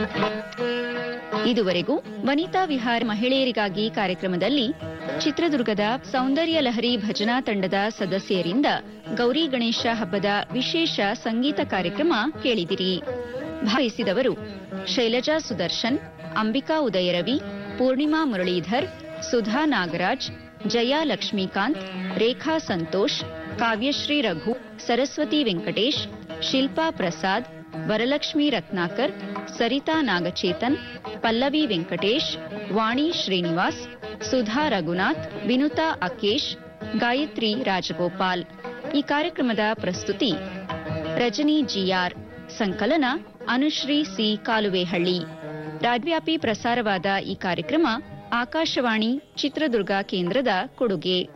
ಇದುವರೆಗೂ ವನಿತಾ ವಿಹಾರ ಮಹಿಳೆಯರಿಗಾಗಿ ಕಾರ್ಯಕ್ರಮದಲ್ಲಿ ಚಿತ್ರದುರ್ಗದ ಸೌಂದರ್ಯ ಲಹರಿ ಭಜನಾ ತಂಡದ ಸದಸ್ಯರಿಂದ ಗೌರಿ ಗಣೇಶ ಹಬ್ಬದ ವಿಶೇಷ ಸಂಗೀತ ಕಾರ್ಯಕ್ರಮ ಕೇಳಿದಿರಿ ಭಾಗವಹಿಸಿದವರು ಶೈಲಜಾ ಸುದರ್ಶನ್ ಅಂಬಿಕಾ ಉದಯರವಿ ಪೂರ್ಣಿಮಾ ಮುರಳೀಧರ್ ಸುಧಾ ನಾಗರಾಜ್ ಜಯಾ ಲಕ್ಷ್ಮೀಕಾಂತ್ ರೇಖಾ ಸಂತೋಷ್ ಕಾವ್ಯಶ್ರೀ ರಘು ಸರಸ್ವತಿ ವೆಂಕಟೇಶ್ ಶಿಲ್ಪಾ ಪ್ರಸಾದ್ ವರಲಕ್ಷ್ಮಿ ರತ್ನಾಕರ್ ಸರಿತಾ ನಾಗಚೇತನ್ ಪಲ್ಲವಿ ವೆಂಕಟೇಶ್ ವಾಣಿ ಶ್ರೀನಿವಾಸ್ ಸುಧಾ ರಘುನಾಥ್ ವಿನುತಾ ಅಕೇಶ್ ಗಾಯತ್ರಿ ರಾಜಗೋಪಾಲ್ ಈ ಕಾರ್ಯಕ್ರಮದ ಪ್ರಸ್ತುತಿ ರಜನಿ ಜಿಆರ್ ಸಂಕಲನ ಅನುಶ್ರೀ ಸಿ ಕಾಲುವೇಹಳ್ಳಿ ರಾಜ್ಯವ್ಯಾಪಿ ಪ್ರಸಾರವಾದ ಈ ಕಾರ್ಯಕ್ರಮ ಆಕಾಶವಾಣಿ ಚಿತ್ರದುರ್ಗ ಕೇಂದ್ರದ ಕೊಡುಗೆ